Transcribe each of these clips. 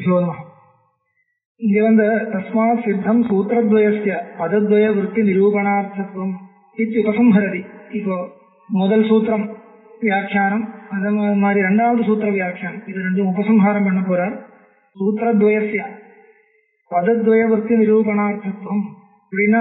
குருபியோ நம இங்க வந்து தஸ்மாத் சித்தம் சூத்திரத்வயஸ்ய பதத்வய விற்பி நிரூபணார்த்தத்துவம் இது உபசம்ஹரதி இப்போ முதல் சூத்திரம் வியாக்கியானம் அதே மாதிரி ரெண்டாவது சூத்திர வியாக்கியானம் இது ரெண்டும் உபசம்ஹாரம் பண்ண போறார் சூத்திரத்வயஸ்ய பதத்வய விற்பி நிரூபணார்த்தத்துவம் அப்படின்னா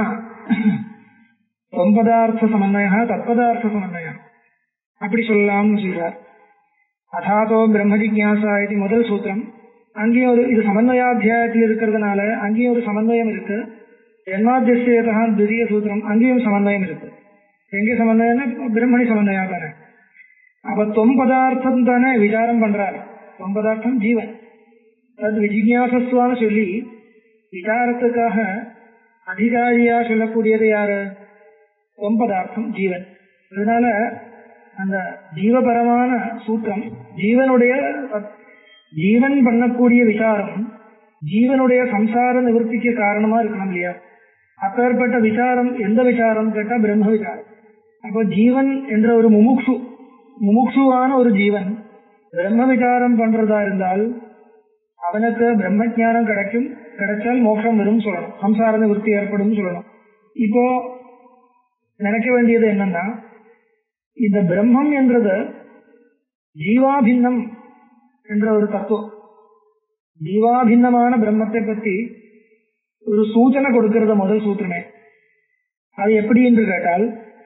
தொம்பதார்த்த சமன்வய தத்பதார்த்த சமன்வய அப்படி சொல்லலாம்னு சொல்றார் அதாதோ பிரம்ம ஜிக்யாசா இது முதல் சூத்திரம் அங்கேயும் ஒரு இது சமன்வயாத்தியாயத்தில் இருக்கிறதுனால அங்கேயும் ஒரு சமன்வயம் இருக்கு ஜென்மாத்தியசேதா துரிய சூத்திரம் அங்கேயும் சமன்வயம் இருக்கு எங்கே சமன்வயம்னா பிரம்மணி சமன்வயா தானே அப்ப தொம் பதார்த்தம் தானே விசாரம் பண்றாரு தொம் பதார்த்தம் ஜீவன் அது விஜிக்யாசஸ்வான்னு சொல்லி விசாரத்துக்காக அதிகாரியா சொல்லக்கூடியது யாரு தொம் பதார்த்தம் ஜீவன் அதனால அந்த ஜீவபரமான சூத்திரம் ஜீவனுடைய ஜீவன் பண்ணக்கூடிய விசாரம் ஜீவனுடைய சம்சார நிவர்த்திக்கு காரணமா இருக்கணும் இல்லையா அப்பேற்பட்ட விசாரம் எந்த விசாரம் கேட்டா பிரம்ம விசாரம் அப்போ ஜீவன் என்ற ஒரு முமுக்ஷு முமுக்ஷுவான ஒரு ஜீவன் பிரம்ம விசாரம் பண்றதா இருந்தால் அவனுக்கு பிரம்ம ஜானம் கிடைக்கும் கிடைச்சால் மோட்சம் வரும் சொல்லணும் சம்சார நிவர்த்தி ஏற்படும் சொல்லணும் இப்போ நினைக்க வேண்டியது என்னன்னா இந்த பிரம்மம் என்றது ஜீவாபின்னம் என்ற ஒரு தத்துவம் ஜீவாபின்னமான பிரம்மத்தை பத்தி ஒரு சூச்சனை கொடுக்கிறது முதல் சூத்திரமே அது எப்படி என்று கேட்டால்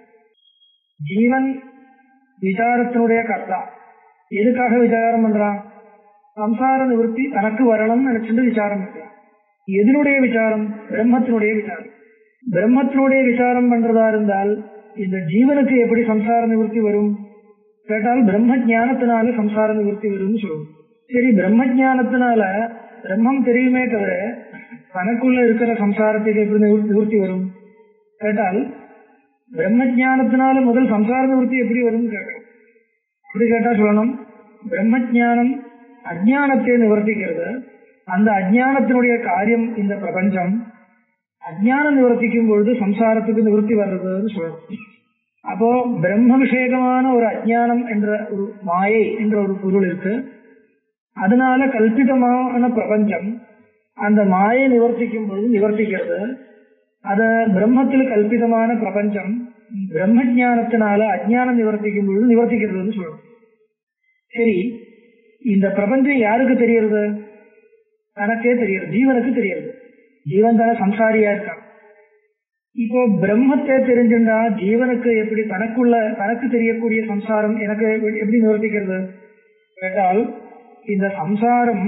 ஜீவன் விசாரத்தினுடைய கர்த்தா எதுக்காக விசாரம் பண்றான் சம்சார நிவர்த்தி தனக்கு வரணும்னு நினைச்சிட்டு விசாரம் பண்றான் எதனுடைய விசாரம் பிரம்மத்தினுடைய விசாரம் பிரம்மத்தினுடைய விசாரம் பண்றதா இருந்தால் இந்த ஜீவனுக்கு எப்படி சம்சார நிவர்த்தி வரும் கேட்டால் பிரம்ம ஜானத்தினால சம்சார நிவர்த்தி வரும்னு சொல்லுவோம் சரி பிரம்ம ஜானத்தினால பிரம்மம் தெரியுமே தவிர தனக்குள்ள இருக்கிற சம்சாரத்துக்கு எப்படி நிவர்த்தி வரும் கேட்டால் பிரம்ம ஜானத்தினால முதல் சம்சார நிவர்த்தி எப்படி வரும் கேட்கணும் அப்படி கேட்டா சொல்லணும் பிரம்ம ஜானம் அஜானத்தை நிவர்த்திக்கிறது அந்த அஜானத்தினுடைய காரியம் இந்த பிரபஞ்சம் அஜான நிவர்த்திக்கும் பொழுது சம்சாரத்துக்கு நிவர்த்தி வர்றதுன்னு சொல்லணும் அப்போ பிரம்ம விஷேகமான ஒரு அஜானம் என்ற ஒரு மாயை என்ற ஒரு பொருள் இருக்கு அதனால கல்பிதமான பிரபஞ்சம் அந்த மாயை நிவர்த்திக்கும் பொழுது நிவர்த்திக்கிறது அத பிரம்மத்தில் கல்பிதமான பிரபஞ்சம் பிரம்ம ஜானத்தினால அஜானம் நிவர்த்திக்கும் பொழுது நிவர்த்திக்கிறதுன்னு சொல்லணும் சரி இந்த பிரபஞ்சம் யாருக்கு தெரியறது தனக்கே தெரியுது ஜீவனுக்கு தெரியுது ஜீவன் தானே சம்சாரியா இருக்கான் இப்போ பிரம்மத்தை தெரிஞ்சிருந்தா ஜீவனுக்கு எப்படி தனக்குள்ள தனக்கு தெரியக்கூடிய சம்சாரம் எனக்கு எப்படி நிவர்த்திக்கிறது கேட்டால் இந்த சம்சாரம்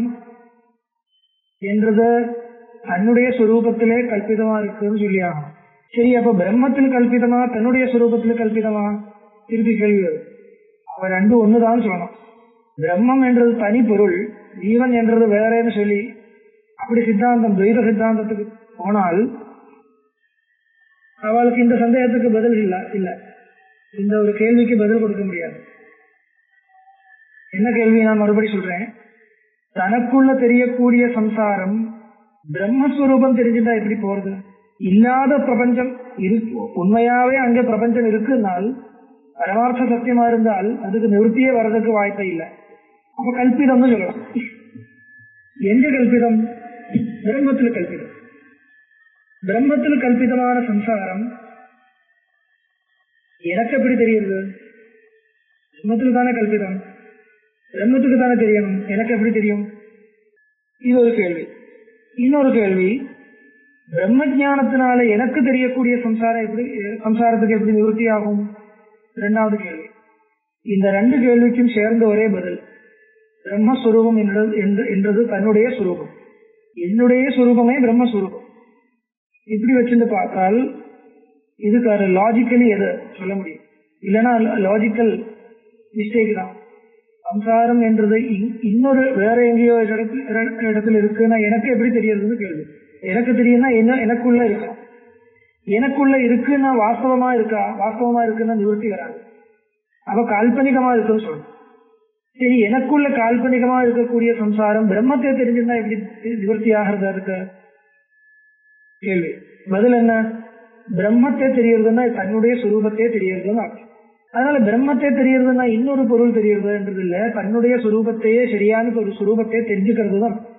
என்றது தன்னுடைய சுரூபத்திலே கல்பிதமா இருக்குன்னு சொல்லி ஆகணும் சரி அப்ப பிரம்மத்தில் கல்பிதமா தன்னுடைய சுரூபத்தில் கல்பிதமா திருப்பி கேள்வி வரும் அவ ரெண்டும் ஒண்ணுதான் சொல்லணும் பிரம்மம் என்றது தனி பொருள் ஜீவன் என்றது வேறேன்னு சொல்லி அப்படி சித்தாந்தம் துவைத சித்தாந்தத்துக்கு போனால் அவளுக்கு இந்த சந்தேகத்துக்கு பதில் இல்ல இல்ல இந்த ஒரு கேள்விக்கு பதில் கொடுக்க முடியாது என்ன கேள்வி நான் மறுபடி சொல்றேன் தனக்குள்ள தெரியக்கூடிய சம்சாரம் பிரம்மஸ்வரூபம் தெரிஞ்சுட்டா எப்படி போறது இல்லாத பிரபஞ்சம் இருக்கு உண்மையாவே அங்க பிரபஞ்சம் இருக்குன்னால் பரமார்த்த சத்தியமா இருந்தால் அதுக்கு நிவர்த்தியே வர்றதுக்கு வாய்ப்பே இல்லை அப்ப கல்பிதம்னு சொல்லலாம் எங்க கல்பிதம் பிரம்மத்தில் கல்பிதம் பிரம்மத்தில் கல்பிதமான சம்சாரம் எனக்கு எப்படி தெரியுது பிரம்மத்தில் தானே கல்பிதம் பிரம்மத்துக்கு தானே தெரியணும் எனக்கு எப்படி தெரியும் இது ஒரு கேள்வி இன்னொரு கேள்வி பிரம்ம ஜானத்தினால எனக்கு தெரியக்கூடிய சம்சாரம் எப்படி சம்சாரத்துக்கு எப்படி நிவர்த்தி ஆகும் இரண்டாவது கேள்வி இந்த ரெண்டு கேள்விக்கும் சேர்ந்த ஒரே பதில் பிரம்மஸ்வரூபம் என்றது தன்னுடைய சுரூபம் என்னுடைய சுரூபமே பிரம்மஸ்வரூபம் இப்படி வச்சிருந்து பார்த்தால் இதுக்கு லாஜிக்கலி எது சொல்ல முடியும் இல்லைன்னா லாஜிக்கல் மிஸ்டேக் தான் சம்சாரம் என்றது இன்னொரு வேற எங்கேயோ இடத்துல இருக்குன்னா எனக்கு எப்படி தெரியறதுன்னு கேள்வி எனக்கு தெரியும்னா என்ன எனக்குள்ள இருக்கா எனக்குள்ள இருக்குன்னா வாஸ்தவமா இருக்கா வாஸ்தவமா இருக்குன்னா நிவர்த்தி வராது அப்ப கால்பனிகமா இருக்குன்னு சொல்லணும் சரி எனக்குள்ள கால்பனிகமா இருக்கக்கூடிய சம்சாரம் பிரம்மத்தை தெரிஞ்சிருந்தா எப்படி நிவர்த்தி ஆகிறதா இருக்கு கேள்வி பதில் என்ன பிரம்மத்தை தெரியறதுன்னா தன்னுடைய சுரூபத்தை தெரியறதுன்னு அர்த்தம் அதனால பிரம்மத்தை தெரியறதுன்னா இன்னொரு பொருள் தெரியறதுன்றது இல்ல தன்னுடைய சுரூபத்தையே சரியான ஒரு சுரூபத்தை தெரிஞ்சுக்கிறது தான்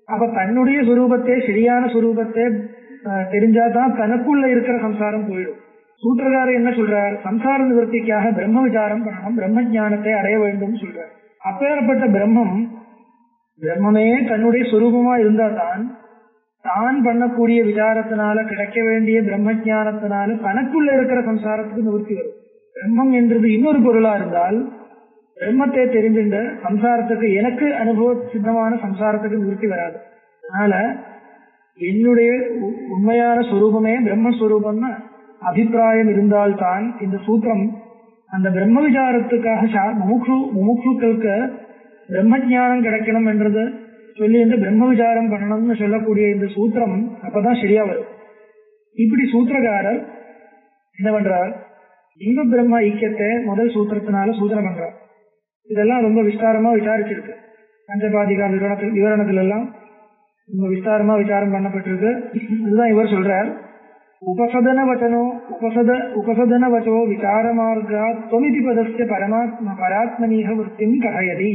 அப்ப தன்னுடைய சுரூபத்தை சரியான சுரூபத்தை அஹ், தெரிஞ்சாதான் தனக்குள்ள இருக்கிற சம்சாரம் போயிடும் சூத்திரகாரர் என்ன சொல்றார் சம்சார நிவர்த்திக்காக பிரம்ம விசாரம் பண்ணணும் பிரம்ம ஞானத்தை அடைய வேண்டும் சொல்றார் அப்பேற்பட்ட பிரம்மம் பிரம்மமே தன்னுடைய சுரூபமா இருந்தா தான் தான் பண்ணக்கூடிய விசாரத்தினால கிடைக்க வேண்டிய பிரம்ம ஞானத்தினால தனக்குள்ள இருக்கிற சம்சாரத்துக்கு நிவர்த்தி வரும் பிரம்மம் என்றது இன்னொரு பொருளா இருந்தால் பிரம்மத்தை தெரிஞ்சுண்டு சம்சாரத்துக்கு எனக்கு அனுபவ சித்தமான சம்சாரத்துக்கு நிவர்த்தி வராது அதனால என்னுடைய உ- உண்மையான சுரூபமே பிரம்மஸ்வரூபம்னு அபிப்பிராயம் இருந்தால்தான் இந்த சூத்திரம் அந்த பிரம்ம விசாரத்துக்காக சா- முமுக்ஷு முமுக்ஷுக்களுக்கு பிரம்ம ஞானம் கிடைக்கணும் என்றது சொல்லி இந்த பிரம்ம விசாரம் பண்ணணும்னு சொல்லக்கூடிய இந்த சூத்திரம் அப்பதான் சரியா வரும் இப்படி சூத்திரகாரர் என்ன பண்றார் ஜீவ பிரம்ம ஐக்கியத்தை முதல் சூத்திரத்தினால சூத்திர பண்றார் இதெல்லாம் ரொம்ப விஸ்தாரமா விசாரிச்சிருக்கு பஞ்சபாதிகா விவரணத்தில் விவரணத்துல எல்லாம் ரொம்ப விஸ்தாரமா விசாரம் பண்ணப்பட்டிருக்கு இதுதான் இவர் சொல்றார் உபசதன வச்சனோ உபசத உபசதன வச்சோ விசார மார்கா தொமிதி பதஸ்ய பரமாத்ம பராத்மனீக விற்பிம் கதையதி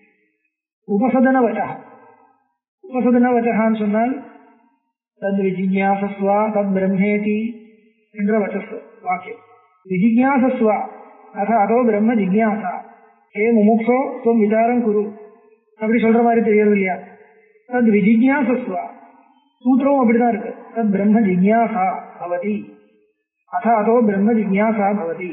உபசதன வச்சா உபசதன வச்சகான்னு சொன்னால் தத் விஜிஞாசஸ்வா தத் பிரம்மேதி என்ற வச்சஸ் வாக்கியம் விஜிஞாசஸ்வா அத அதோ பிரம்ம ஜிக்யாசா ஹே முமுக்ஷோ துவம் விசாரம் குரு அப்படி சொல்ற மாதிரி தெரியறது இல்லையா தத் விஜிஞாசஸ்வா சூத்திரமும் அப்படிதான் இருக்கு தத் பிரம்ம ஜிக்யாசா பவதி அத அதோ பிரம்ம ஜிக்யாசா பவதி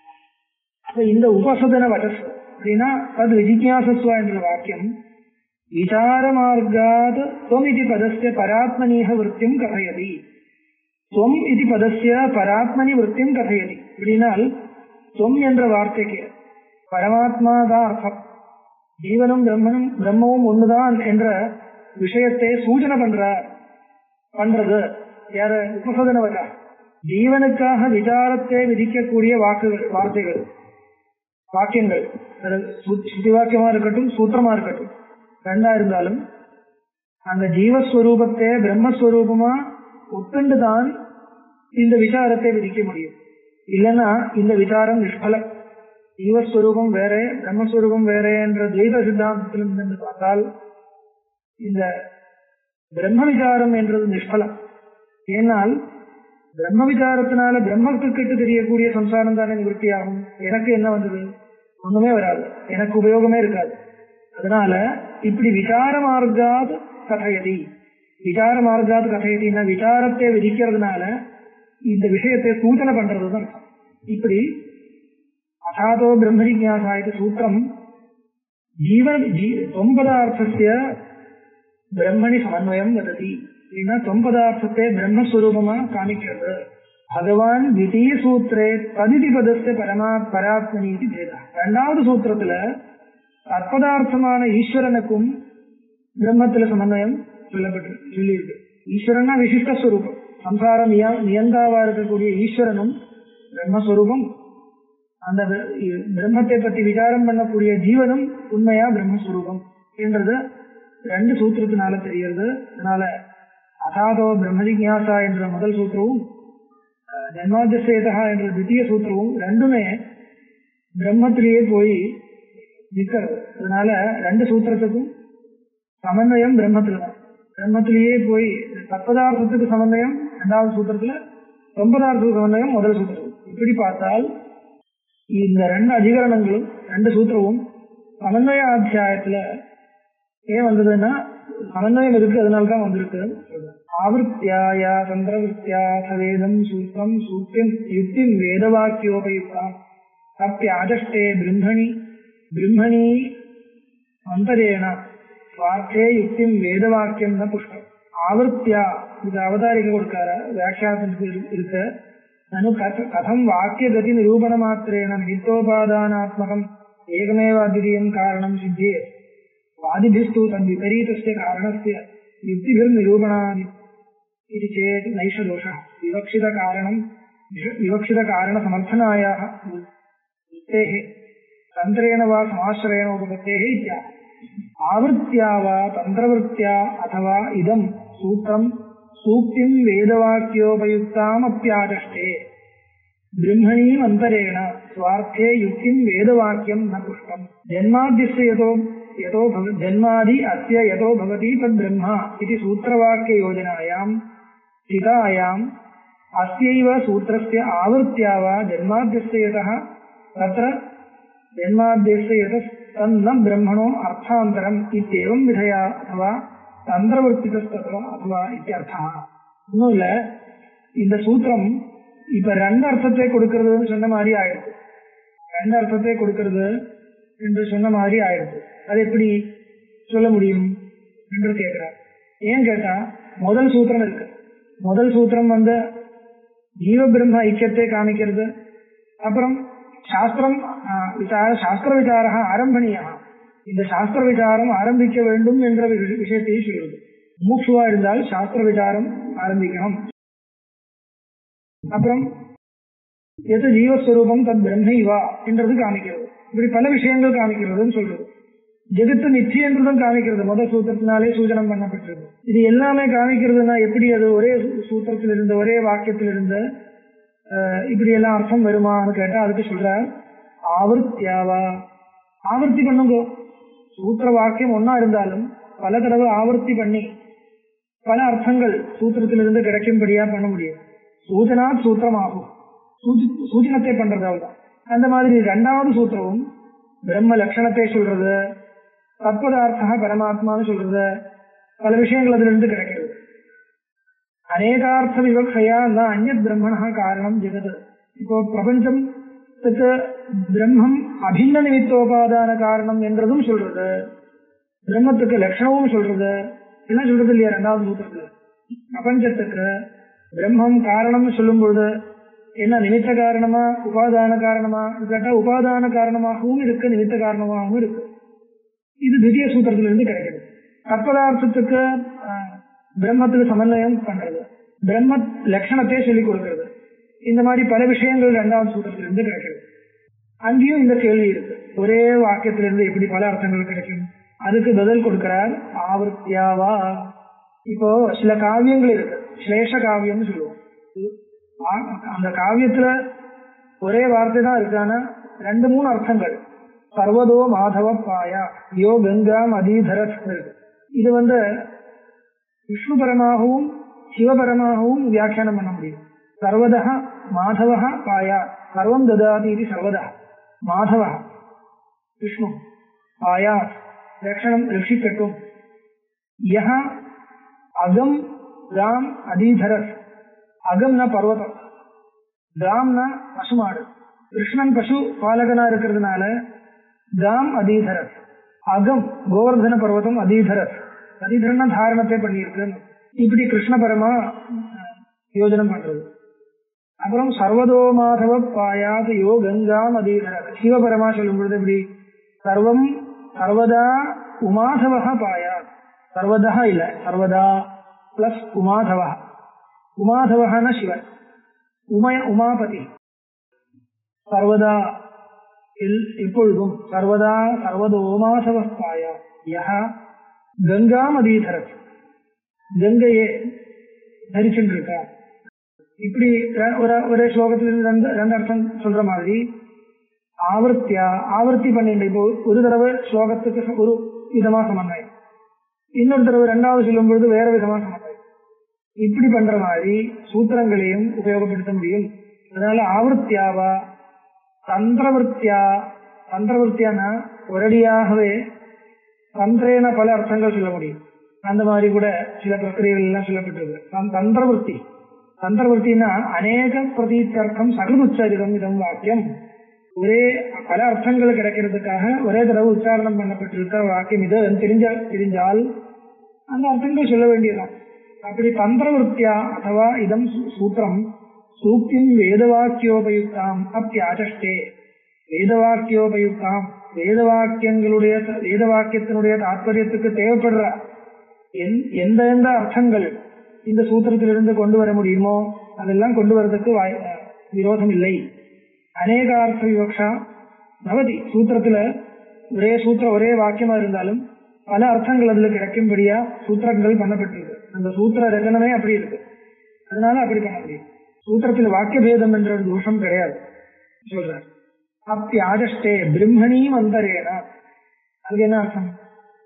அப்ப இந்த உபசதன வச்சஸ் அப்படின்னா தத் விஜிஞாசஸ்வா என்ற வாக்கியம் விசார மார்காத் துவம் இது பதஸ்ய பராத்மனீக விற்த்தியும் கதையதி துவம் இது பதஸ்ய பராத்மனி விற்த்தியும் கதையதி அப்படின்னால் துவம் என்ற வார்த்தைக்கு பரமாத்மா தான் அர்த்தம் ஜீவனும் பிரம்மனும் பிரம்மவும் ஒண்ணுதான் என்ற விஷயத்தை சூச்சனை பண்றார் பண்றது யார உபசோதன வச்சா ஜீவனுக்காக விசாரத்தை விதிக்கக்கூடிய வாக்குகள் வார்த்தைகள் வாக்கியங்கள் அது சு- சுத்தி வாக்கியமா இருக்கட்டும் சூத்திரமா இருக்கட்டும் ரெண்டா இருந்தாலும் அந்த ஜீவஸ்வரூபத்தை பிரம்மஸ்வரூபமா ஒத்துண்டு தான் இந்த விசாரத்தை விதிக்க முடியும் இல்லைன்னா இந்த விசாரம் நிஷ்பலம் ஜீவஸ்வரூபம் வேற பிரம்மஸ்வரூபம் வேற என்ற துவைத சித்தாந்தத்திலிருந்து பார்த்தால் இந்த பிரம்ம விசாரம் என்றது நிஷ்பலம் ஏனால் பிரம்ம விசாரத்தினால பிரம்மத்துக்கிட்டு தெரியக்கூடிய சம்சாரம் தானே நிவர்த்தியாகும் எனக்கு என்ன வந்தது ஒண்ணுமே வராது எனக்கு உபயோகமே இருக்காது அதனால இப்படி விசார மார்க்காத் கதையதி விசார மார்க்காத் கதையதினா விசாரத்தை விதிக்கிறதுனால இந்த விஷயத்தை சூச்சனை பண்றதுதான் அர்த்தம். இப்படி அசாதோ பிரம்ம ஜிக்யாசா இது சூத்திரம் ஜீவன் ஜீ தொம்பதார்த்தஸ்ய பிரம்மணி சமன்வயம் வததி அப்படின்னா தொம்பதார்த்தத்தை பிரம்மஸ்வரூபமா காமிக்கிறது பகவான் தித்தீய சூத்திரே பதிதி பதஸ்த பரமா பராத்மனி பேதா ரெண்டாவது சூத்திரத்துல தற்பதார்த்தமான ஈஸ்வரனுக்கும் பிரம்மத்துல சமன்வயம் சொல்லப்பட்டு சொல்லியிருக்கு ஈஸ்வரனா விசிஷ்ட ஸ்வரூபம் சம்சாரம் நிய- நியந்தாவா இருக்கக்கூடிய ஈஸ்வரனும் பிரம்மஸ்வரூபம் அந்த பிர- இ- பிரம்மத்தை பத்தி விசாரம் பண்ணக்கூடிய ஜீவனும் உண்மையா பிரம்மஸ்வரூபம் என்றது ரெண்டு சூத்திரத்தினால தெரியறது அதனால அசாதோ பிரம்ம ஜிக்ஞாசா என்ற முதல் சூத்திரமும் அஹ், ஜன்மாதிசேதா என்ற தித்திய சூத்திரமும் ரெண்டுமே பிரம்மத்திலேயே போய் நிற்கிறது அதனால ரெண்டு சூத்திரத்துக்கும் சமன்வயம் பிரம்மத்துல தான் பிரம்மத்திலேயே போய் தற்பதார்த்தத்துக்கு சமன்வயம் ரெண்டாவது சூத்திரத்துல ஒன்பதார்த்தத்துக்கு சமன்வயம் முதல் சூத்திரம் இப்படி பார்த்தால் இந்த ரெண்டு அதிகரணங்களும் ரெண்டு சூத்திரமும் சமன்வய அத்தியாயத்துல ஏன் வந்ததுன்னா சமன்வயம் இருக்கு அதனால தான் வந்திருக்கு ஆவருத்தியாயா சந்திரவருத்தியா சவேதம் சூத்திரம் சூத்தியம் யுக்திம் வேதவாக்கியோபயுக்தாம் அப்பியாஜஷ்டே பிரம்மணி பிரம்மணி அந்தரேண வார்த்தே யுக்திம் வேதவாக்கியம் தான் புஷ்பம் ஆவர்த்தியா இது அவதாரிக்க கொடுக்கார வியாக்கியானத்துக்கு இருக்க நனு கத- கதம் வாக்கியகதி நிரூபண மாத்திரேன நிமித்தோபாதானாத்மகம் ஏகமேவ அத்விதீயம் காரணம் சித்தியே வாதிபிஸ்து தद्विपरीतस्य कारणस्य युक्तिभिर्निरूपणानि इति चेत् नैष दोषः विवक्षितकारणं विवक्षितकारणसमर्थनायाः युक्तेः तन्त्रेण वा समाश्रयेण उपपत्तेः इत्याह आवृत्त्या वा तन्त्रवृत्त्या अथवा इदं सूत्रं सूक्तिं वेदवाक्योपयुक्तामप्याचष्टे ब्रह्मणीम् अन्तरेण स्वार्थे युक्तिं वेदवाक्यं न पुष्पम् जन्माद्यस्य यतो यतो भव जन्मादि अस्य यतो भवति तद् ब्रह्म इति सूत्रवाक्ययोजनायां स्थितायाम् अस्यैव सूत्रस्य आवृत्त्या वा जन्माद्यस्य यतः तत्र जन्माद्यस्य यतः तन्न ब्रह्मणो अर्थान्तरम् इत्येवं विधया अथवा தந்திரவர்த்திதஸ்தத்வ அதுவா இத்தியர்த்தா இன்னும் இல்ல இந்த சூத்திரம் இப்ப ரெண்டு அர்த்தத்தை கொடுக்கறதுன்னு சொன்ன மாதிரி ஆயிடுது ரெண்டு அர்த்தத்தை கொடுக்கறது என்று சொன்ன மாதிரி ஆயிடுது அது எப்படி சொல்ல முடியும் என்று கேட்கிறார் ஏன் கேட்டா முதல் சூத்திரம் இருக்கு முதல் சூத்திரம் வந்து ஜீவ பிரம்ம ஐக்கியத்தை காமிக்கிறது அப்புறம் சாஸ்திரம் ஆஹ், விசார சாஸ்திர விசார ஆரம்பணியா இந்த சாஸ்திர விசாரம் ஆரம்பிக்க வேண்டும் என்ற வி- விஷயத்தை சொல்லுது மூச்சுவா இருந்தால் சாஸ்திர விசாரம் ஆரம்பிக்கணும் அப்புறம் எது ஜீவஸ்வரூபம் தத் பிரம்மைவா என்றது காமிக்கிறது இப்படி பல விஷயங்கள் காமிக்கிறதுன்னு சொல்றது ஜெகத்து நிச்சயம் என்றதும் காமிக்கிறது முதல் சூத்திரத்தினாலே சூச்சனம் பண்ணப்பட்டிருக்கு இது எல்லாமே காமிக்கிறதுனா எப்படி அது ஒரே சூ- சூத்திரத்தில் இருந்த ஒரே வாக்கியத்தில் இருந்த அஹ், இப்படி எல்லாம் அர்த்தம் வருமான்னு கேட்டா அதுக்கு சொல்ற ஆவர்த்தியாவா ஆவர்த்தி பண்ணுங்க சூத்திர வாக்கியம் ஒன்னா இருந்தாலும் பல தடவை ஆவர்த்தி பண்ணி பல அர்த்தங்கள் சூத்திரத்திலிருந்து கிடைக்கும்படியா பண்ண முடியும் சூச்சனா சூத்திரமாகும் சூச்சி- சூச்சனத்தை பண்றது அவ்வளவுதான் அந்த மாதிரி ரெண்டாவது சூத்திரமும் பிரம்ம லட்சணத்தை சொல்றது தத்பதார்த்தா பரமாத்மான்னு சொல்றது பல விஷயங்கள் அதுல இருந்து கிடைக்கிறது அநேகார்த்த விவக்ஷயா ந அந்நத் பிரம்மணா காரணம் ஜெகத் இப்போ பிரபஞ்சத்துக்கு பிரம்மம் அபின்ன நிமித்தோபாதான காரணம் என்றதும் சொல்றது பிரம்மத்துக்கு லட்சணமும் சொல்றது என்ன சொல்றது இல்லையா ரெண்டாவது சூத்திரத்துல பிரபஞ்சத்துக்கு பிரம்மம் காரணம் சொல்லும் பொழுது என்ன நிமித்த காரணமா உபாதான காரணமா கேட்டா உபாதான காரணமாகவும் இருக்கு நிமித்த காரணமாகவும் இருக்கு இது திவ்ய சூத்திரத்திலிருந்து கிடைக்கிறது தற்பதார்த்தத்துக்கு ஆஹ், பிரம்மத்துக்கு சமன்வயம் பண்றது பிரம்ம லட்சணத்தை சொல்லிக் கொடுக்கிறது இந்த மாதிரி பல விஷயங்கள் இரண்டாவது சூத்திரத்திலிருந்து கிடைக்கிறது அங்கேயும் இந்த கேள்வி இருக்கு ஒரே வாக்கியத்திலிருந்து எப்படி பல அர்த்தங்கள் கிடைக்கும் அதுக்கு பதில் கொடுக்கிறார் ஆவர்த்தியாவா இப்போ சில காவியங்கள் இருக்கு சிலேஷ காவியம்னு சொல்லுவோம் ஆ- அந்த காவியத்துல ஒரே வார்த்தை தான் இருக்கு ஆனா ரெண்டு மூணு அர்த்தங்கள் சர்வதோ மாதவ பாயா யோ கங்காம் அதீதரத் இருக்கு இது வந்து விஷ்ணு பரமாகவும் சிவபரமாகவும் வியாக்கியானம் பண்ண முடியும் சர்வதா மாதவ பாயா சர்வம் ததாதி இது சர்வதா மாதவ விஷ்ணு பாயா ரக்ஷணம் ரட்சிக்கட்டும் யஹ அகம் ராம் அதீதரத் அகம்னா பர்வதம் தாம்னா பசுமாடு கிருஷ்ணன் பசு பாலகனா இருக்கிறதுனால தாம் அதீதரத் அகம் கோவர்தன பர்வதம் அதீதரத் அதீதரன்னா தாரணத்தை பண்ணியிருக்கு இப்படி கிருஷ்ண பரமா அஹ், யோஜனம் பண்றது அப்புறம் சர்வதோ மாதவ பாயாத் யோ கங்காம் அதீதரத் சிவபரமா சொல்லும் பொழுது இப்படி சர்வம் சர்வதா உமாதவ பாயாத் சர்வதா இல்ல சர்வதா பிளஸ் உமாதவா உமாதவஹன சிவன் உமய உமாபதி சர்வதா எல்- எப்பொழுதும் சர்வதா சர்வதோமாசவஸ்தாய யஹ கங்காம் அதீதரத் கங்கையே தரிச்சுருக்கா இப்படி ர- ஒரு ஒரு ஸ்லோகத்துல ரெண்டு ரெண்டு அர்த்தம் சொல்ற மாதிரி ஆவர்த்தியா ஆவர்த்தி பண்ணிட்டு இப்போ ஒரு தடவை ஸ்லோகத்துக்கு ஒரு விதமா சமன்வயம் இன்னொரு தடவை ரெண்டாவது சொல்லும் பொழுது வேற விதமா சமன்வயம் இப்படி பண்ற மாதிரி சூத்திரங்களையும் உபயோகப்படுத்த முடியும் அதனால ஆவர்த்தியாவா தந்திரவர்த்தியா தந்திரவர்த்தியானா ஒரடியாகவே தந்திரேன பல அர்த்தங்கள் சொல்ல முடியும் அந்த மாதிரி கூட சில பிரக்கிரியைகள் எல்லாம் சொல்லப்பட்டிருக்கு தம்- தந்திரவர்த்தி தந்திரவர்த்தினா அநேக பிரதீத்தர்த்தம் சகதுச்சரிதம் இதம் வாக்கியம் ஒரே பல அர்த்தங்கள் கிடைக்கிறதுக்காக ஒரே தடவை உச்சாரணம் பண்ணப்பட்டிருக்கிற வாக்கியம் இது தெரிஞ்ச தெரிஞ்சால் அந்த அர்த்தங்கள் சொல்ல வேண்டியதுதான் அப்படி தந்திரவருத்தியா அथवा இதம் சூ- சூத்திரம் சூக்திம் வேதவாக்கியோபயுக்தாம் அப்பியாச்சஷ்டே வேதவாக்கியோபயுக்தாம் வேதவாக்கியங்களுடைய வேதவாக்கியத்தினுடைய தாற்பயத்துக்கு தேவைப்படுற எந்- எந்த எந்த அர்த்தங்கள் இந்த சூத்திரத்திலிருந்து கொண்டு வர முடியுமோ அதெல்லாம் கொண்டு வரதுக்கு வாய்- அஹ் விரோதம் இல்லை அநேகார்த்த விவக்ஷா பவதி சூத்திரத்துல ஒரே சூத்திரம் ஒரே வாக்கியமா இருந்தாலும் பல அர்த்தங்கள் அதுல கிடைக்கும்படியா சூத்திரங்கள் பண்ணப்பட்டிருக்கு அந்த சூத்திர ரச்சனமே அப்படி இருக்கு அதனால அப்படி பண்ண முடியும் சூத்திரத்தில் வாக்கிய பேதம் என்ற ஒரு தோஷம் கிடையாது சொல்றார் அப்பியாஜஷ்டே பிரம்மணி மந்தரேனா அதுக்கு என்ன அர்த்தம்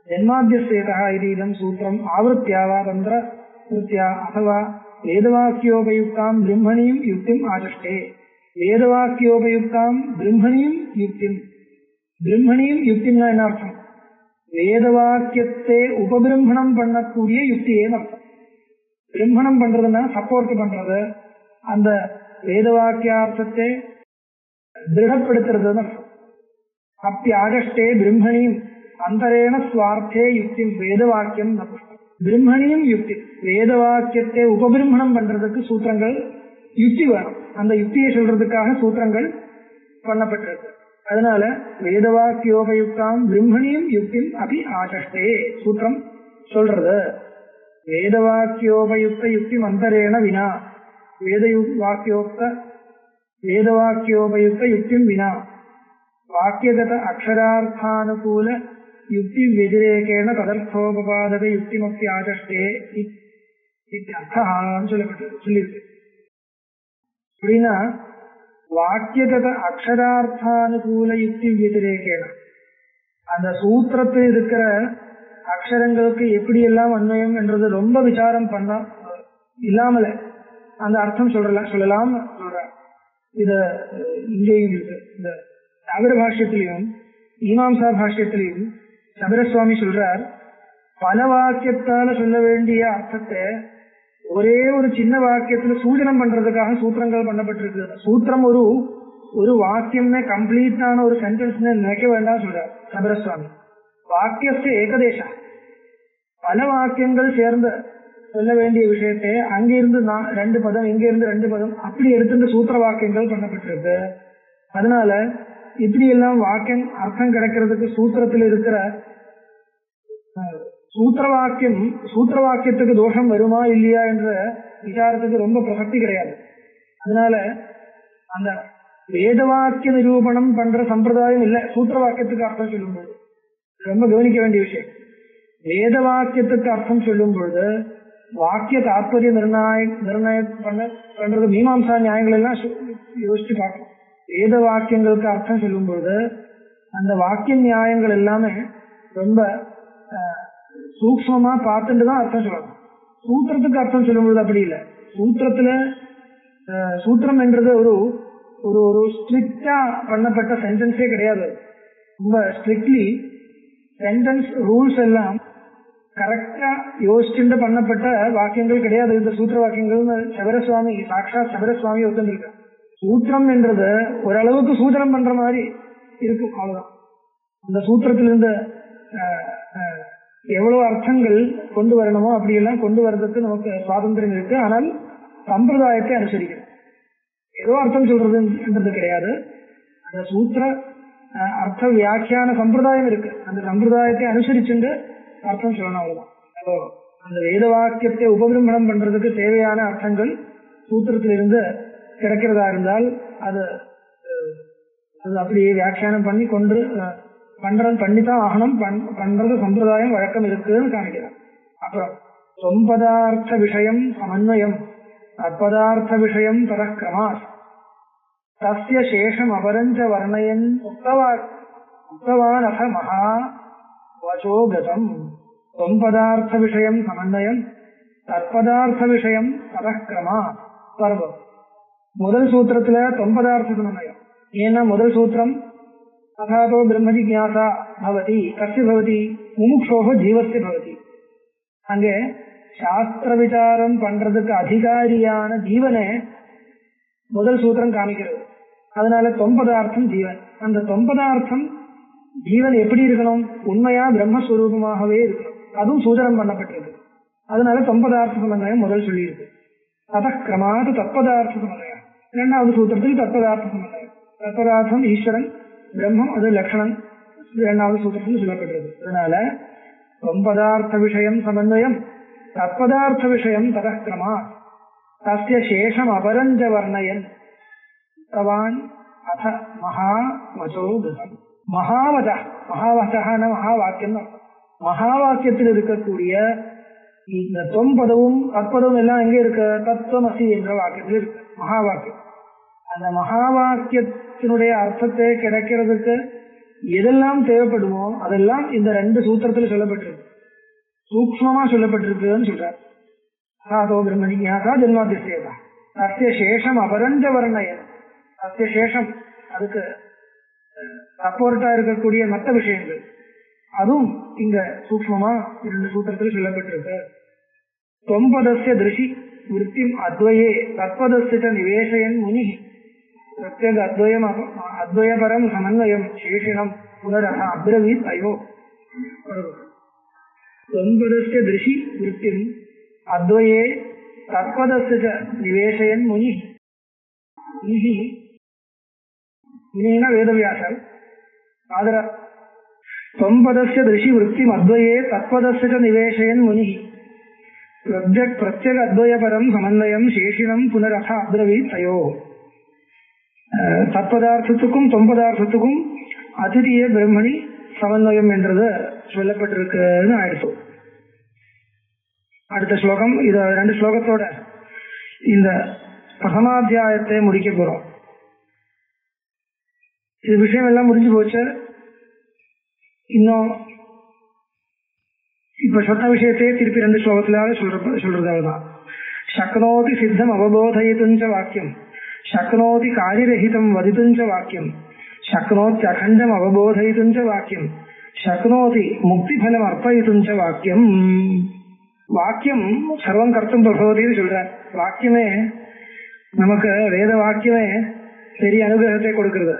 ஜன்மாத்தியசேதா இது இதம் சூத்திரம் ஆவருத்தியா வா தந்திர கிருத்தியா அथवा வேதவாக்கியோபயுக்தாம் பிரம்மணியும் யுக்திம் ஆச்சஷ்டே வேதவாக்கியோபயுக்தாம் பிரம்மணியும் யுக்திம் பிரம்மணியும் யுக்திம்னா என்ன அர்த்தம் வேதவாக்கியத்தை உபபிரம்மணம் பண்ணக்கூடிய யுக்தியேன்னு அர்த்தம் பிரம்மணம் பண்றதுன்னா சப்போர்ட் பண்றது அந்த வேதவாக்கியார்த்தத்தை திருடப்படுத்துறதுன்னு அர்த்தம் அப்படி ஆகஷ்டே பிரம்மணியும் அந்தரேன சுவார்த்தே யுக்தி வேதவாக்கியம் ந புஷ்டம். பிரம்மணியும் யுக்தி வேதவாக்கியத்தை உபபிரம்மணம் பண்றதுக்கு சூத்திரங்கள் யுக்தி வேணும் அந்த யுக்தியை சொல்றதுக்காக சூத்திரங்கள் பண்ணப்பட்டிருக்கு அதனால வேதவாக்கியோபயுக்தாம் பிரம்மணியும் யுக்திம் அபி ஆசஷ்டே சூத்திரம் சொல்றது வேதவாக்கியோபயுக்த யுக்தி மந்தரேன வினா வேத வாக்கியோக்த வேதவாக்கியோபயுக்த யுக்திம் வினா வாக்கியகத அக்ஷரார்த்தானுகூல யுக்தி व्यतिरेकेण ததர்த்தோபபாதக யுக்திமப்பி ஆச்சஷ்டே இத்தியர்த்தம் சொல்லப்பட்டு சொல்லியிருக்கு அப்படின்னா வாக்கியகத அக்ஷரார்த்தானுகூல யுக்தி व्यतिरेकेण அந்த சூத்திரத்தில் இருக்கிற அக்ஷரங்களுக்கு எப்படி எல்லாம் அன்வயம் என்றது ரொம்ப விசாரம் பண்ண இல்லாமல அந்த அர்த்தம் சொல்றல சொல்லலாம் சொல்ற இத அஹ், இங்கேயும் இருக்கு இந்த சாகர பாஷ்யத்திலையும் மீமாம்சா பாஷ்யத்திலையும் சபரசுவாமி சொல்றார் பல வாக்கியத்தால சொல்ல வேண்டிய அர்த்தத்தை ஒரே ஒரு சின்ன வாக்கியத்துல சூச்சனம் பண்றதுக்காக சூத்திரங்கள் பண்ணப்பட்டிருக்கு சூத்திரம் ஒரு ஒரு வாக்கியம்னு கம்ப்ளீட்டான ஒரு சென்டென்ஸ் நினைக்க வேண்டாம் சொல்றார் சபரசுவாமி வாக்கியஸ்து ஏகதேசம் பல வாக்கியங்கள் சேர்ந்த சொல்ல வேண்டிய விஷயத்தை அங்கிருந்து நான் ரெண்டு பதம் இங்க இருந்து ரெண்டு பதம் அப்படி எடுத்துட்டு சூத்திர வாக்கியங்கள் பண்ணப்பட்டிருக்கு அதனால இப்படி எல்லாம் வாக்கியம் அர்த்தம் கிடைக்கிறதுக்கு சூத்திரத்தில் இருக்கிற அஹ், சூத்திர வாக்கியம் சூத்திர வாக்கியத்துக்கு தோஷம் வருமா இல்லையா என்ற விசாரத்துக்கு ரொம்ப பிரசக்தி கிடையாது அதனால அந்த வேத வாக்கிய நிரூபணம் பண்ற சம்பிரதாயம் இல்ல சூத்திர வாக்கியத்துக்கு அர்த்தம் சொல்லும்போது ரொம்ப கவனிக்க வேண்டிய விஷயம் வேத வாக்கியத்துக்கு அர்த்தம் சொல்லும் பொழுது வாக்கிய தாற்பய நிர்ணய நிர்ணயம் பண்ண பண்றது மீமாம்சா நியாயங்கள் எல்லாம் சு- யோசிச்சு பார்க்கணும் வேத வாக்கியங்களுக்கு அர்த்தம் சொல்லும் பொழுது அந்த வாக்கிய நியாயங்கள் எல்லாமே ரொம்ப அஹ், சூக்ஷ்மமா பார்த்துட்டு தான் அர்த்தம் சொல்லணும் சூத்திரத்துக்கு அர்த்தம் சொல்லும் பொழுது அப்படி இல்லை சூத்திரத்துல அஹ், சூத்திரம் என்றது ஒரு ஒரு ஒரு ஸ்ட்ரிக்டா பண்ணப்பட்ட சென்டென்ஸே கிடையாது ரொம்ப ஸ்ட்ரிக்ட்லி சென்டென்ஸ் ரூல்ஸ் எல்லாம் கரெக்டா யோசிச்சுட்டு பண்ணப்பட்ட வாக்கியங்கள் கிடையாது இந்த சூத்திர வாக்கியங்கள்னு சபரசுவாமி சாட்சாத் சபரசுவாமி ஒத்துந்திருக்கார் சூத்திரம் என்றது ஓரளவுக்கு சூத்திரம் பண்ற மாதிரி இருக்கும் அவ்வளவுதான் அந்த சூத்திரத்திலிருந்து அஹ், அஹ், எவ்வளவு அர்த்தங்கள் கொண்டு வரணுமோ அப்படி எல்லாம் கொண்டு வர்றதுக்கு நமக்கு சுவாதந்திரம் இருக்கு ஆனால் சம்பிரதாயத்தை அனுசரிக்கணும் ஏதோ அர்த்தம் சொல்றதுன்றது கிடையாது அந்த சூத்திர அஹ், அர்த்த வியாக்கியான சம்பிரதாயம் இருக்கு அந்த சம்பிரதாயத்தை அனுசரிச்சுட்டு அர்த்தம் சொல்லணும் அவ்வளவுதான் அப்போ அந்த வேத வாக்கியத்தை உபபிரமணம் பண்றதுக்கு தேவையான அர்த்தங்கள் சூத்திரத்திலிருந்து கிடைக்கிறதா இருந்தால் அது அஹ், அது அப்படியே வியாக்கியானம் பண்ணி கொண்டு அஹ், பண்றது பண்ணித்தான் ஆகணும் பண்- பண்றது சம்பிரதாயம் வழக்கம் இருக்குன்னு காமிக்கிறார் அப்புறம் தொம்பதார்த்த விஷயம் சமன்வயம் தற்பதார்த்த விஷயம் தரக்கிரமாஸ் தஸ்ய சேஷம் அபரஞ்ச வர்ணயன் உக்தவா உக்தவான் அச மகா வசோ கதம் தொம்பதார்த்த விஷயம் சமன்வயம் தற்பதார்த்த விஷயம் தரக்கிரமா பர்வம் முதல் சூத்திரத்துல தொம்பதார்த்த சமன்வயம் ஏன்னா முதல் சூத்திரம் அதாதோ பிரம்ம ஜிக்யாசா பவதி கस्य பவதி முமுக்ஷோக ஜீவஸ்ய பவதி அங்கே சாஸ்திர விசாரம் பண்றதுக்கு அதிகாரியான ஜீவனை முதல் சூத்திரம் காமிக்கிறது அதனால தொம்பதார்த்தம் ஜீவன் அந்த தொம்பதார்த்தம் ஜீவன் எப்படி இருக்கணும் உண்மையா பிரம்மஸ்வரூபமாகவே இருக்கணும் அதுவும் சூதனம் பண்ணப்பட்டிருக்கு அதனால தொம்பதார்த்த சமன்வயம் முதல் சொல்லியிருக்கு அத கிரமாது தத்பதார்த்த சமன்வயம் இரண்டாவது சூத்திரத்தில் தத்பதார்த்த சமன்வயம் தத்பதார்த்தம் ஈஸ்வரன் பிரம்மம் அது லட்சணம் இரண்டாவது சூத்திரத்தில் சொல்லப்பட்டிருக்கு அதனால தொம்பதார்த்த விஷயம் சமன்வயம் தத்பதார்த்த விஷயம் ததக்கிரமா தஸ்ய சேஷம் அபரஞ்ச வர்ணயன் தவான் அத மகாவச்சோ கிருதம் மகாவத மகாவசகான மகாவாக்கியம் தான். மகாவாக்கியத்தில் இருக்கக்கூடிய இந்த தொம்பதவும் தற்பதவும் எல்லாம் எங்க இருக்கு தத்துவமசி என்ற வாக்கியத்தில் இருக்கு மகாவாக்கியம் அந்த மகாவாக்கியத்தினுடைய அர்த்தத்தை கிடைக்கிறதுக்கு எதெல்லாம் தேவைப்படுமோ அதெல்லாம் இந்த ரெண்டு சூத்திரத்துல சொல்லப்பட்டிருக்கு சூக்மமா சொல்லப்பட்டிருக்குன்னு சொல்றார் சாதோ பிரம்மணி ஞாதா ஜென்மாதிசேதா சத்திய சேஷம் அபரஞ்ச வர்ணயன் சத்திய சேஷம் அதுக்கு சப்போர்ட்டா இருக்கக்கூடிய மற்ற விஷயங்கள் அதுவும் இங்க சூக்மமா இரண்டு சூத்திரத்தில் சொல்லப்பட்டிருக்கு தொம்பதஸ்ய திருஷி விற்பிம் அத்வயே தத்பதஸ்ய நிவேசயன் முனி பிரத்யேக அத்வயம் அத்வயபரம் சமன்வயம் சேஷினம் புனரக அப்ரவீத் அயோ தொம்பதஸ்ய திருஷி விற்பிம் அத்வயே தத்பதஸ்ய நிவேசயன் முனி முனி முனினா வேதவியாசர் ஆதர தொம்பதஸ்ய திருஷி விற்பிம் அத்வயே தத்பதஸ்ய நிவேசயன் முனி பிரத்யக் பிரத்யேக அத்வயபரம் சமன்வயம் சேஷினம் புனரக அப்ரவீத் அயோ தற்பதார்த்தத்துக்கும் தொம்பதார்த்தத்துக்கும் அதிரிய பிரம்மணி சமன்வயம் என்றது சொல்லப்பட்டிருக்குன்னு ஆயிடுச்சு அடுத்த ஸ்லோகம் இது ரெண்டு ஸ்லோகத்தோட இந்த பிரதமாத்தியாயத்தை முடிக்க போறோம் இது விஷயம் எல்லாம் முடிஞ்சு போச்சு இன்னும் இப்ப சொன்ன விஷயத்தையே திருப்பி ரெண்டு ஸ்லோகத்திலாவது சொல்ற சொல்றது அவ்வளவுதான் சக்னோதி சித்தம் அவபோதயித்துஞ்ச வாக்கியம் शक्नोति कार्यरहितं वदितुं च वाक्यं शक्नोत्यखण्डम् अवबोधयितुं च वाक्यं शक्नोति मुक्तिफलम् अर्पयितुं च वाक्यम् வாக்கியம் சர்வம் கர்த்தம் பிரபவதின்னு சொல்ற வாக்கியமே நமக்கு வேத வாக்கியமே பெரிய அனுகிரகத்தை கொடுக்கிறது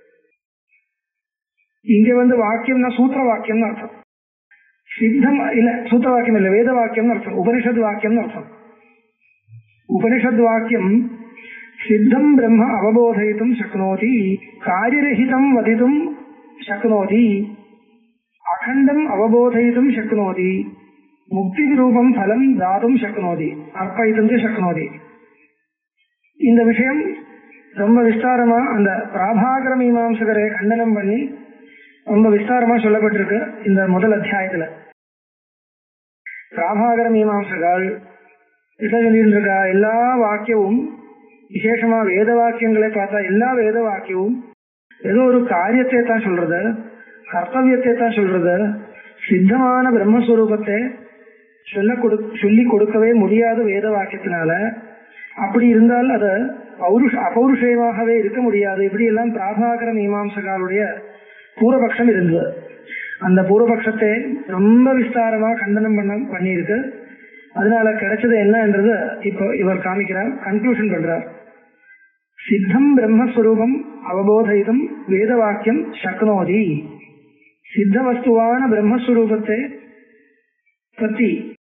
இங்க வந்து வாக்கியம்னா சூத்திர வாக்கியம்னு அர்த்தம் சித்தம் இல்ல சூத்திர வாக்கியம் இல்ல வேத வாக்கியம்னு அர்த்தம் உபனிஷத் வாக்கியம்னு அர்த்தம் உபனிஷத் வாக்கியம் सिद्धं ब्रह्म अवबोधयितुं शक्नोति कार्यरहितं वदितुं शक्नोति अखण्डम् अवबोधयितुं शक्नोति मुक्तिरूपं फलं दातुं शक्नोति अर्पयितुं च शक्नोति இந்த விஷயம் ரொம்ப விஸ்தாரமா அந்த பிராபாகர மீமாம்சகரை கண்டனம் பண்ணி ரொம்ப விஸ்தாரமா சொல்லப்பட்டிருக்கு இந்த முதல் அத்தியாயத்துல பிராபாகர மீமாம்சகால் என்ன சொல்லிட்டு இருக்கா எல்லா வாக்கியமும் விசேஷமா வேத வாக்கியங்களை பார்த்தா எல்லா வேத வாக்கியமும் ஏதோ ஒரு காரியத்தை தான் சொல்றது கர்த்தவியத்தை தான் சொல்றது சித்தமான பிரம்மஸ்வரூபத்தை சொல்ல கொடு சொல்லி கொடுக்கவே முடியாத வேத வாக்கியத்தினால அப்படி இருந்தால் அது பௌருஷ அபௌருஷயமாகவே இருக்க முடியாது இப்படி எல்லாம் பிராபாகர மீமாம்சகாருடைய பூர்வபக்ஷம் இருந்தது அந்த பூர்வபக்ஷத்தை ரொம்ப விஸ்தாரமா கண்டனம் பண்ண பண்ணியிருக்கு அதனால கிடைச்சது என்னன்றது இப்போ இவர் காமிக்கிறார் கன்க்ளூஷன் பண்றார் சித்தம் பிரம்மஸ்வரூபம் அவபோதயிதம் வேத வாக்கியம் சக்னோதி சித்த வஸ்துவான பிரம்மஸ்வரூபத்தை பத்தி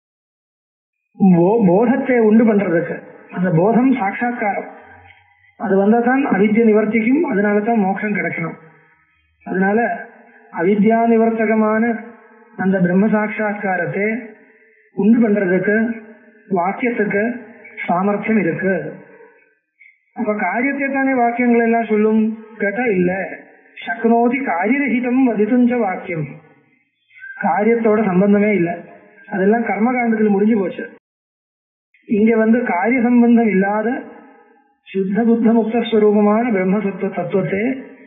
போதத்தை உண்டு பண்றதுக்கு அந்த போதம் சாட்சா்காரம் அது வந்தா தான் அவித்ய நிவர்த்திக்கும் அதனால தான் மோட்சம் கிடைக்கணும் அதனால அவித்யா நிவர்த்தகமான அந்த பிரம்ம சாட்சா்காரத்தை உண்டு பண்றதுக்கு வாக்கியத்துக்கு சாமர்த்தியம் இருக்கு அப்ப காரியத்தை தானே வாக்கியங்கள் எல்லாம் சொல்லும் கேட்டா இல்ல சக்னோதி காரியரகிதம் வதிதுஞ்ச வாக்கியம் காரியத்தோட சம்பந்தமே இல்லை அதெல்லாம் கர்மகாண்டத்தில் முடிஞ்சு போச்சு இங்க வந்து காரிய சம்பந்தம் இல்லாத சுத்த புத்த முக்த ஸ்வரூபமான பிரம்மசத்துவ தத்துவத்தை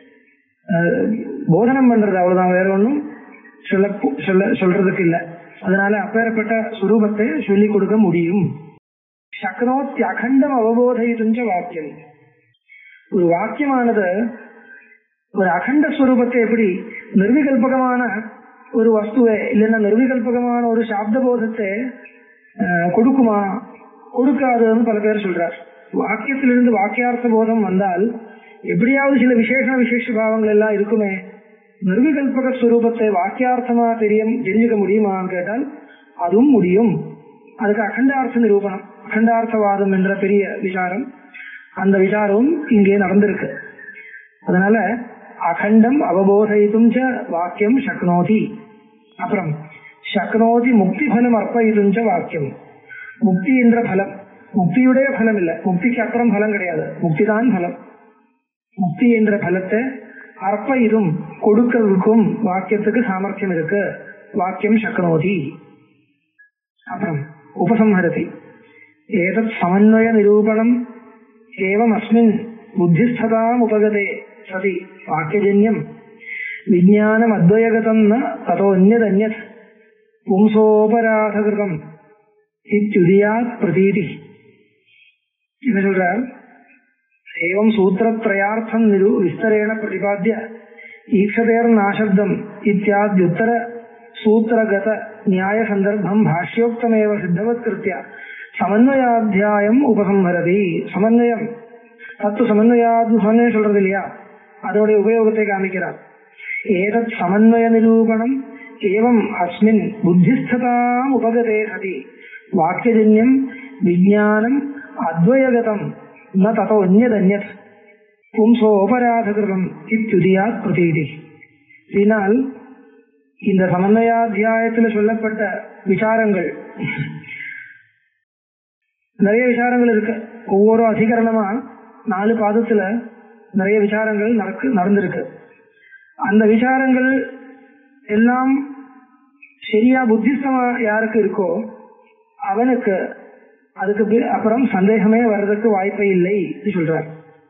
போதனம் பண்றது அவ்வளவுதான் வேற ஒன்றும் சொல்ல சொல்ல சொல்றதுக்கு இல்லை அதனால அப்பேற்பட்ட சுரூபத்தை சொல்லிக் கொடுக்க முடியும் சக்னோத்தி அகண்டம் அவபோதயிதுஞ்ச வாக்கியம் ஒரு வாக்கியமானது ஒரு அகண்ட ஸ்வரூபத்தை எப்படி நிர்விகல்பகமான ஒரு வஸ்துவை இல்லைன்னா நிர்விகல்பகமான ஒரு சாப்த போதத்தை கொடுக்குமா கொடுக்காதுன்னு பல பேர் சொல்றார் வாக்கியத்திலிருந்து வாக்கியார்த்த போதம் வந்தால் எப்படியாவது சில விசேஷ விசேஷ பாவங்கள் எல்லாம் இருக்குமே நிர்விகல்பக ஸ்வரூபத்தை வாக்கியார்த்தமா தெரியும் தெரிஞ்சுக்க முடியுமான்னு கேட்டால் அதுவும் முடியும் அதுக்கு அகண்டார்த்த நிரூபணம் அகண்டார்த்தவாதம் என்ற பெரிய விசாரம் அந்த விசாரமும் இங்கே நடந்திருக்கு அதனால அகண்டம் அவபோதயித்தும் ச வாக்கியம் சக்னோதி அப்புறம் சக்னோதி முக்தி பலம் அர்ப்பயித்தும் ச வாக்கியம் முக்தி என்ற பலம் முக்தியுடைய பலம் இல்ல முக்திக்கு அப்புறம் பலம் கிடையாது முக்தி தான் பலம் முக்தி என்ற பலத்தை அர்ப்பயிதும் கொடுக்கிறதுக்கும் வாக்கியத்துக்கு சாமர்த்தியம் இருக்கு வாக்கியம் சக்னோதி அப்புறம் உபசம்ஹரதி ஏதத் சமன்வய நிரூபணம் ஏவம் அஸ்மின் புத்திஸ்ததாம் உபகதே சதி வாக்கியஜன்யம் விஞ்ஞானம் அத்வயகதம் ந ததோன்யதன்யத் பும்சோபராதகிருதம் இத்யுதியாத் பிரதீதி என்ன சொல்றார் ஏவம் சூத்திரத்ரயார்த்தம் நிரு விஸ்தரேண பிரதிபாத்திய ஈக்ஷதேர்நாசப்தம் இத்தியாத்யுத்தர சூத்திரகத நியாய சந்தர்ப்பம் பாஷ்யோக்தமேவ சித்தவத்கிருத்திய சமன்வயாத்தியாயம் உபசம்ஹரதி சமன்வயம் தத்து சமன்வயாது சமன்வயம் சொல்றது இல்லையா அதோடைய உபயோகத்தை காமிக்கிறார் ஏதத் சமன்வய நிரூபணம் ஏவம் அஸ்மின் புத்திஸ்ததாம் உபகதே சதி வாக்கியஜன்யம் விஜானம் அத்வயகதம் ந ததோ அந்யதன்யத் பும்சோபராதகிருதம் இத்துதியாத் பிரதீதி இதனால் இந்த சமன்வயாத்தியாயத்தில் சொல்லப்பட்ட விசாரங்கள் நிறைய விசாரங்கள் இருக்கு ஒவ்வொரு அதிகரணமா நாலு பாதத்துல நிறைய விசாரங்கள் நடக்கு நடந்திருக்கு அந்த விசாரங்கள் எல்லாம் சரியா புத்திஸ்தமா யாருக்கு இருக்கோ அவனுக்கு அதுக்கு பி- அப்புறம் சந்தேகமே வர்றதுக்கு வாய்ப்பே இல்லை சொல்றார்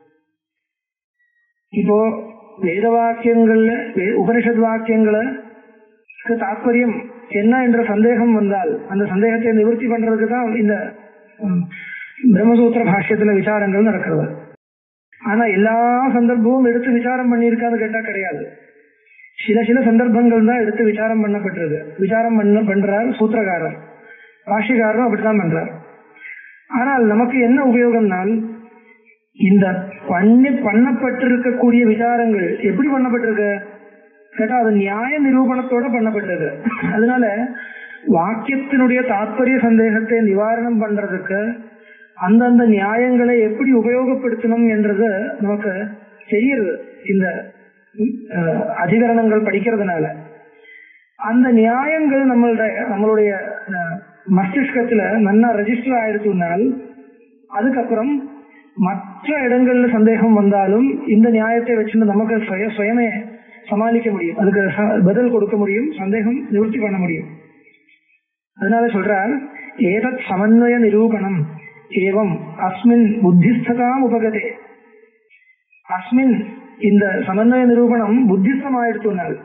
இப்போ வேத வாக்கியங்கள்ல வே- உபனிஷத் வாக்கியங்கள தாற்பயம் என்ன என்ற சந்தேகம் வந்தால் அந்த சந்தேகத்தை நிவர்த்தி பண்றதுக்கு தான் இந்த ம், பிரம்மசூத்திர பாஷ்யத்துல விசாரங்கள் நடக்கிறது ஆனா எல்லா சந்தர்ப்பமும் எடுத்து விசாரம் பண்ணியிருக்கான்னு கேட்டா கிடையாது சில சில சந்தர்ப்பங்கள் தான் எடுத்து விசாரம் பண்ணப்பட்டிருக்கு விசாரம் பண்ண பண்றார் சூத்திரகாரர் பாஷ்யக்காரரும் அப்படித்தான் பண்றார் ஆனால் நமக்கு என்ன உபயோகம்னால் இந்த பண்ணி பண்ணப்பட்டிருக்கக்கூடிய விசாரங்கள் எப்படி பண்ணப்பட்டிருக்கு கேட்டா அது நியாய நிரூபணத்தோட பண்ணப்பட்டது அதனால வாக்கியத்தினுடைய தாத்பரிய சந்தேகத்தை நிவாரணம் பண்றதுக்கு அந்தந்த நியாயங்களை எப்படி உபயோகப்படுத்தணும் என்றது நமக்கு தெரியுது இந்த அஹ், அதிகரணங்கள் படிக்கிறதுனால அந்த நியாயங்கள் நம்மளுடைய நம்மளுடைய அஹ், மஸ்திஷ்கத்துல நல்லா ரெஜிஸ்டர் ஆயிடுச்சுனால் அதுக்கப்புறம் மற்ற இடங்கள்ல சந்தேகம் வந்தாலும் இந்த நியாயத்தை வச்சுட்டு நமக்கு சுய சுயமே சமாளிக்க முடியும் அதுக்கு ச- பதில் கொடுக்க முடியும் சந்தேகம் நிவர்த்தி பண்ண முடியும் அதனால சொல்றார் ஏதத் சமன்வய நிரூபணம் ஏவம் அஸ்மின் புத்திஸ்ததாம் உபகதே அஸ்மின் இந்த சமன்வய நிரூபணம் புத்திஸ்தமாயிடுத்துனால்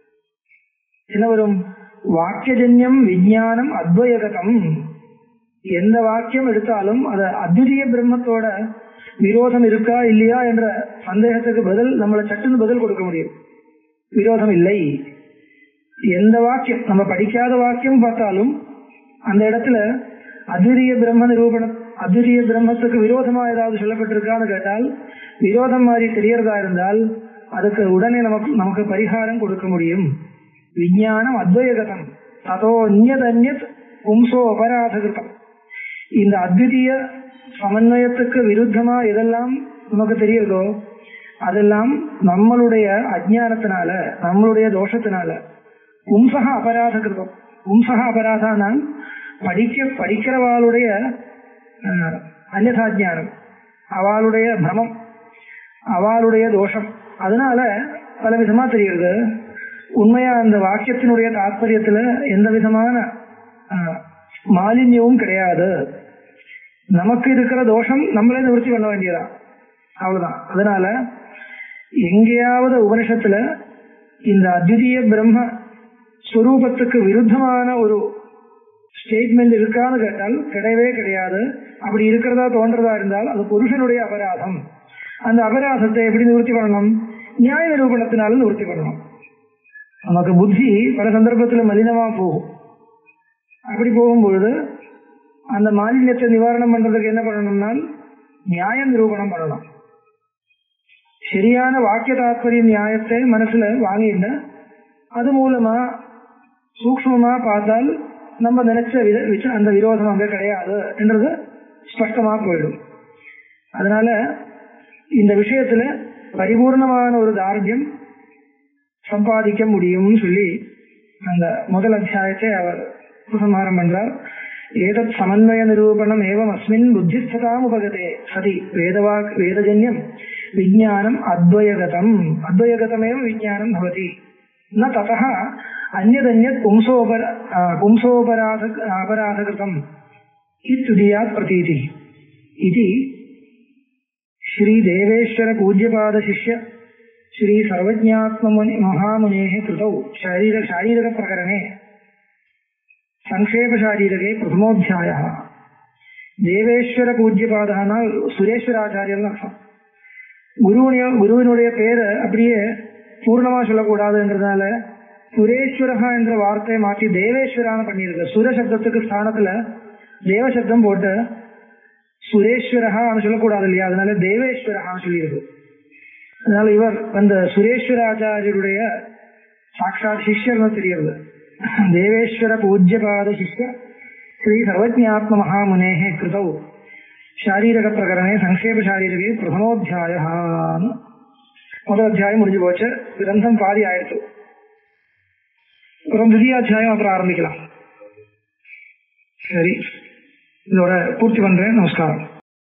என்ன வரும் வாக்கியஜன்யம் விஞ்ஞானம் அத்வயகதம் எந்த வாக்கியம் எடுத்தாலும் அது அத்விதீய பிரம்மத்தோட விரோதம் இருக்கா இல்லையா என்ற சந்தேகத்துக்கு பதில் நம்மளை சட்டுன்னு பதில் கொடுக்க முடியும் விரோதம் இல்லை எந்த வாக்கியம் நம்ம படிக்காத வாக்கியம் பார்த்தாலும் அந்த இடத்துல அத்விதீய பிரம்ம நிரூபண அத்விதீய பிரம்மத்துக்கு விரோதமா ஏதாவது சொல்லப்பட்டிருக்கான்னு கேட்டால் விரோதம் மாதிரி தெரியறதா இருந்தால் அதுக்கு உடனே நமக்கு நமக்கு பரிகாரம் கொடுக்க முடியும் விஞ்ஞானம் அத்வயகதம் ததோ அந்யத் பும்சோ அபராதகிருத்தம் இந்த அத்விதீய சமன்வயத்துக்கு விருத்தமா எதெல்லாம் நமக்கு தெரியுதோ அதெல்லாம் நம்மளுடைய அஜ்ஞானத்தினால நம்மளுடைய தோஷத்தினால பும்சக அபராத கிருதம் பும்சக அபராதானால் படிக்க படிக்கிறவாளுடைய அஹ், அந்யதா ஞானம் அவளுடைய பிரமம் அவளுடைய தோஷம் அதனால பல விதமா தெரியுது உண்மையா அந்த வாக்கியத்தினுடைய தாற்பயத்துல எந்த விதமான அஹ், மாலின்யமும் கிடையாது நமக்கு இருக்கிற தோஷம் நம்மளே நிவர்த்தி பண்ண வேண்டியதான் அவ்வளவுதான் அதனால எங்கேயாவது உபனிஷத்துல இந்த அத்விதீய பிரம்ம ஸ்வரூபத்துக்கு விருத்தமான ஒரு ஸ்டேட்மெண்ட் இருக்கான்னு கேட்டால் கிடையவே கிடையாது அப்படி இருக்கிறதா தோன்றதா இருந்தால் அது புருஷனுடைய அபராதம் அந்த அபராதத்தை எப்படி நிவர்த்தி பண்ணணும் நியாய நிரூபணத்தினால நிவர்த்தி பண்ணணும் நமக்கு புத்தி பல சந்தர்ப்பத்துல மலினமா போகும் அப்படி போகும்பொழுது அந்த மாலின்யத்தை நிவாரணம் பண்றதுக்கு என்ன பண்ணணும்னால் நியாய நிரூபணம் பண்ணணும் சரியான வாக்கிய தாத்பரிய நியாயத்தை மனசுல வாங்கிட்டு அது மூலமா சூக்ஷ்மமா பார்த்தால் நம்ம நினைச்ச வித விச- அந்த விரோதம் அங்க கிடையாது என்றது ஸ்பஷ்டமா போயிடும் அதனால இந்த விஷயத்துல பரிபூர்ணமான ஒரு தார்டியம் சம்பாதிக்க முடியும்னு சொல்லி அந்த முதல் அத்தியாயத்தை அவர் உபசம்ஹாரம் பண்றார் ஏதத் சமன்வய நிரூபணம் ஏவம் அஸ்மின் புத்திஸ்ததாம் உபகதே சதி வேதவாக் வேதஜன்யம் விஜானம் அத்வயகதம் அத்வயகதமேவ விஜானம் பவதி न ततः अन्यदन्यत् पुंसोपर आ, पुंसोपराध अपराधकृतम् इत्युदीयात् प्रतीतिः इति श्रीदेवेश्वर पूज्यपादशिष्य ஸ்ரீ சர்வஜாத்மமுனி மகாமுனேः कृतौ शारीर शारीरकप्रकरणे ಸಂಕ್ಷೇಪಶಾರೀರಗೆ ಪ್ರಥಮೋಧ್ಯಾಯ தேவேஸ்வர பூஜ்யபாதானா சுரேஸ்வராச்சாரியர்னு அர்த்தம் குருவுடைய குருவினுடைய பேரை அப்படியே பூர்ணமா சொல்லக்கூடாதுன்றதுனால சுரேஸ்வரகா என்ற வார்த்தையை மாற்றி தேவேஸ்வரான பண்ணியிருக்கு சுர சப்தத்துக்கு ஸ்தானத்துல தேவ சப்தம் போட்டு சுரேஸ்வரகான்னு சொல்லக்கூடாது இல்லையா அதனால தேவேஸ்வரகான்னு சொல்லியிருக்கு அதனால இவர் அந்த சுரேஸ்வராச்சாரியருடைய சாட்சாத் சிஷ்யர்னு தெரியுது தேவேஸ்வர பூஜ்யபாத சிஷ்ய ஸ்ரீ சர்வஜாத்ம மகாமுனேः कृतौ ಶಾರೀರಕ பிரகரணே சங்கேப ಶಾರೀரகே பிரதமோத்தியாய முதல் அத்தியாயம் முடிஞ்சு போச்சு கிரந்தம் பாதி ஆயிடுச்சு அப்புறம் திவ்ய அத்தியாயம் அப்புறம் ஆரம்பிக்கலாம் சரி இதோட பூர்த்தி பண்றேன் நமஸ்காரம்